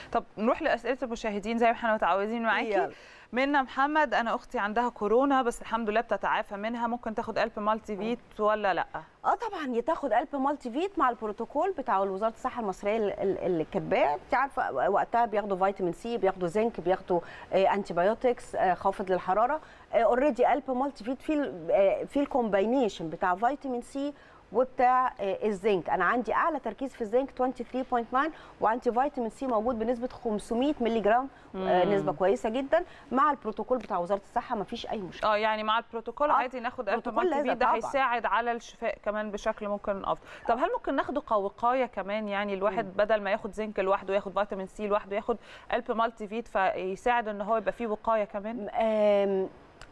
طب نروح لاسئله المشاهدين زي ما احنا متعودين معاكي يلا. منا محمد انا اختي عندها كورونا بس الحمد لله بتتعافى منها ممكن تاخد قلب مالتي فيت ولا لا اه طبعا تاخد قلب مالتي فيت مع البروتوكول بتاع وزاره الصحه المصريه ال- ال- اللي كاتباه انت عارفه وقتها بياخدوا فيتامين سي بياخدوا زنك بياخدوا انتي بايوتكس خافض للحراره اوريدي قلب مالتي فيت في ال- آه، في الكومباينيشن بتاع فيتامين سي وبتاع آه، الزنك انا عندي اعلى تركيز في الزنك 23.9 وعندي فيتامين سي موجود بنسبه 500 مللي جرام آه، نسبه كويسه جدا مع البروتوكول بتاع وزاره الصحه مفيش اي مشكله اه يعني مع البروتوكول آه، عادي ناخد قلب البروتوكول مالتي لازم فيت ده طبعاً. هيساعد على الشفاء كمان بشكل ممكن افضل طب هل ممكن ناخده كوقايه كمان يعني الواحد بدل ما ياخد زنك لوحده ياخد فيتامين سي لوحده ياخد قلب مالتي فيت فيساعد ان هو يبقى فيه وقايه كمان آم،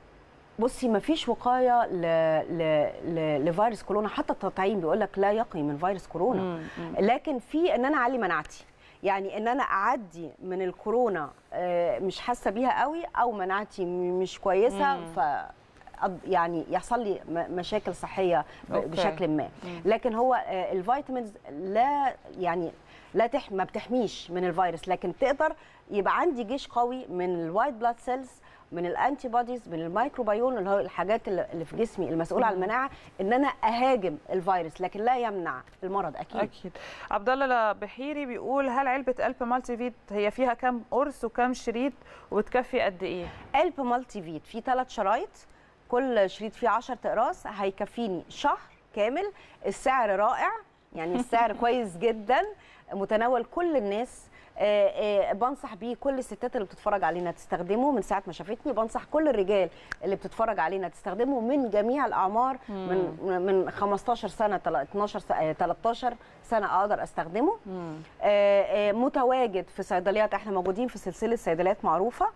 بصي ما فيش وقايه ل... ل... ل... لفيروس كورونا حتى التطعيم بيقول لك لا يقي من فيروس كورونا لكن في ان انا اعلي مناعتي يعني ان انا اعدي من الكورونا آه، مش حاسه بيها قوي او مناعتي م- مش كويسه ف أض- يعني يحصل لي م- مشاكل صحيه ب- أوكي. بشكل ما لكن هو آه، الفيتامينز لا يعني لا تح ما بتحميش من الفيروس لكن تقدر يبقى عندي جيش قوي من الوايت بلاد سيلز من الانتي بوديز من الميكروبيون اللي هو الحاجات اللي اللي في جسمي المسؤوله عن المناعه ان انا اهاجم الفيروس لكن لا يمنع المرض اكيد اكيد عبد الله بحيري بيقول هل علبه قلب مالتي فيت هي فيها كام قرص وكام شريط وبتكفي قد ايه قلب مالتي فيت فيه ثلاث شرايط كل شريط فيه 10 اقراص هيكفيني شهر كامل السعر رائع يعني السعر كويس جدا متناول كل الناس آه، آه، بنصح بيه كل الستات اللي بتتفرج علينا تستخدمه من ساعه ما شافتني بنصح كل الرجال اللي بتتفرج علينا تستخدمه من جميع الاعمار من من 15 سنه تل- 12 س- آه، 13 سنه اقدر استخدمه آه، آه، متواجد في صيدليات احنا موجودين في سلسله صيدليات معروفه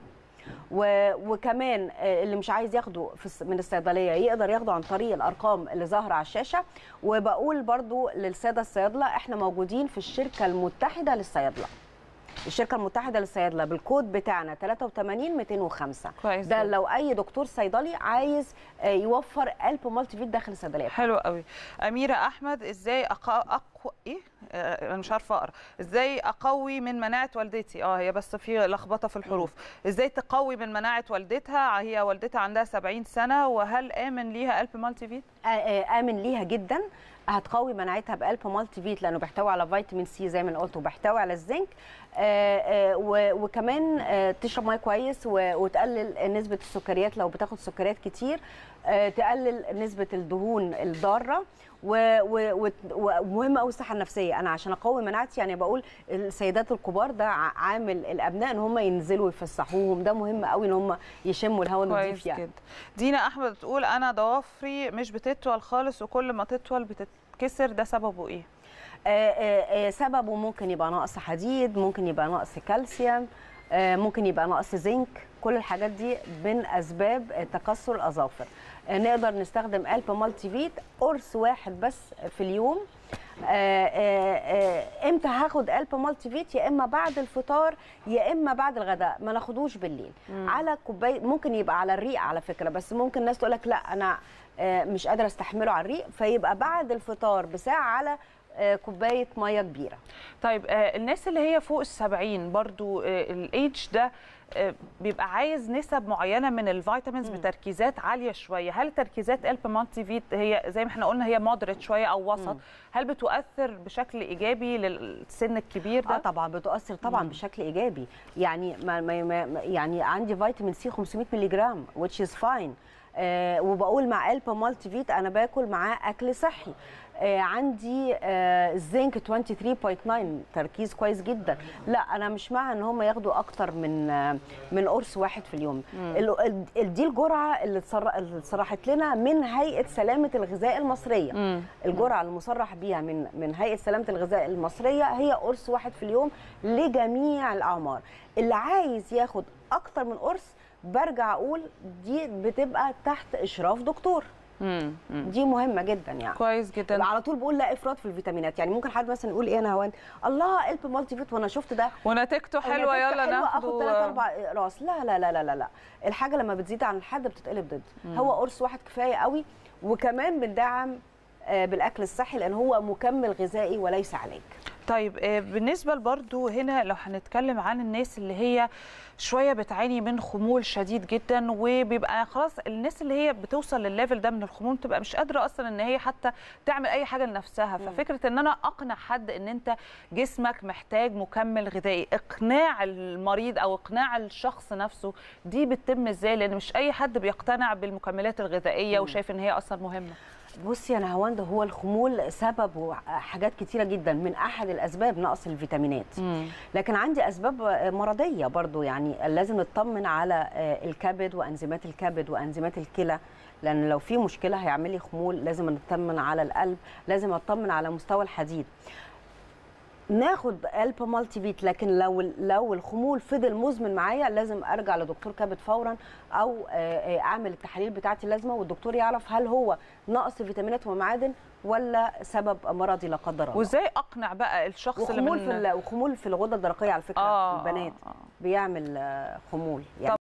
و... وكمان آه، اللي مش عايز ياخده في الس- من الصيدليه يقدر ياخده عن طريق الارقام اللي ظاهره على الشاشه وبقول برضو للساده الصيادله احنا موجودين في الشركه المتحده للصيادله الشركه المتحده للصيادله بالكود بتاعنا 83 205 كويس ده جدا. لو اي دكتور صيدلي عايز آه، يوفر قلب مالتي فيت داخل الصيدليه حلو قوي اميره احمد ازاي أقو... أقو... ايه آه، انا مش عارفه اقرا ازاي اقوي من مناعه والدتي اه هي بس في لخبطه في الحروف ازاي تقوي من مناعه والدتها هي والدتها عندها 70 سنه وهل امن ليها قلب مالتي فيت آه، آه، امن ليها جدا هتقوي مناعتها بقلب مالتي فيت لانه بيحتوي على فيتامين سي زي ما أنا قلت وبيحتوي على الزنك آه، آه، و- وكمان آه، تشرب ميه كويس و- وتقلل نسبه السكريات لو بتاخد سكريات كتير آه، تقلل نسبه الدهون الضاره و- و- و- ومهم قوي الصحه النفسيه انا عشان اقوي مناعتي يعني بقول السيدات الكبار ده ع- عامل الابناء ان هم ينزلوا يفسحوهم ده مهم قوي ان هم يشموا الهواء النظيف كويس يعني جدا دينا احمد بتقول انا ضوافري مش بتطول خالص وكل ما تطول بتتكسر ده سببه ايه آه، آه، آه، سببه ممكن يبقى نقص حديد ممكن يبقى نقص كالسيوم آه، ممكن يبقى نقص زنك كل الحاجات دي من اسباب آه، تكسر الاظافر آه، نقدر نستخدم قلب مالتي فيت قرص واحد بس في اليوم آه، آه، آه، امتى هاخد قلب مالتي فيت يا اما بعد الفطار يا اما بعد الغداء ما ناخدوش بالليل على كوبايه ممكن يبقى على الريق على فكره بس ممكن الناس تقول لك لا انا آه، مش قادره استحمله على الريق فيبقى بعد الفطار بساعه على آه، كوبايه ميه كبيره طيب آه، الناس اللي هي فوق السبعين برضو الايدج ده آه، بيبقى عايز نسب معينه من الفيتامينز بتركيزات عاليه شويه هل تركيزات الب مالتي فيت هي زي ما احنا قلنا هي مودريت شويه او وسط هل بتؤثر بشكل ايجابي للسن الكبير اه ده طبعا بتؤثر طبعا بشكل ايجابي يعني ما ما ما يعني عندي فيتامين سي 500 مللي جرام which is fine آه وبقول مع قلب مالتي فيت انا باكل معاه اكل صحي آه عندي آه الزنك 23.9 تركيز كويس جدا لا انا مش مع ان هم ياخدوا اكتر من آه من قرص واحد في اليوم ال- ال- ال- دي الجرعه اللي اتسر- اللي اتصرحت لنا من هيئه سلامه الغذاء المصريه الجرعه المصرح بيها من من هيئه سلامه الغذاء المصريه هي قرص واحد في اليوم لجميع الاعمار اللي عايز ياخد اكتر من قرص برجع اقول دي بتبقى تحت اشراف دكتور مم. مم. دي مهمه جدا يعني كويس جدا على طول بقول لا افراط في الفيتامينات يعني ممكن حد مثلا يقول ايه انا هوان الله قلب مالتي فيت وانا شفت ده ونتيجته حلوه ونتيجته يلا حلوة، اخد ثلاث ناخده اربع اقراص لا لا لا لا لا لا الحاجه لما بتزيد عن الحد بتتقلب ضد هو قرص واحد كفايه قوي وكمان بندعم آه، بالاكل الصحي لان هو مكمل غذائي وليس علاج طيب آه، بالنسبه برضو هنا لو هنتكلم عن الناس اللي هي شويه بتعاني من خمول شديد جدا وبيبقى خلاص الناس اللي هي بتوصل للليفل ده من الخمول بتبقى مش قادره اصلا ان هي حتى تعمل اي حاجه لنفسها ففكره ان انا اقنع حد ان انت جسمك محتاج مكمل غذائي اقناع المريض او اقناع الشخص نفسه دي بتتم ازاي لان مش اي حد بيقتنع بالمكملات الغذائيه وشايف ان هي اصلا مهمه بصي يا نهاوند هو الخمول سببه حاجات كتيره جدا من احد الاسباب نقص الفيتامينات لكن عندي اسباب مرضيه برضو يعني لازم نطمن على الكبد وانزيمات الكبد وانزيمات الكلى لان لو في مشكله هيعمل لي خمول لازم نطمن على القلب لازم اطمن على مستوى الحديد ناخد قلب مالتي فيت لكن لو لو الخمول فضل مزمن معايا لازم ارجع لدكتور كبد فورا او آه، آه، اعمل التحاليل بتاعتي اللازمه والدكتور يعرف هل هو نقص فيتامينات ومعادن ولا سبب مرضي لا قدر الله وازاي اقنع بقى الشخص اللي وخمول من في ال- وخمول في الغده الدرقيه على فكره آه، البنات آه. بيعمل آه، خمول يعني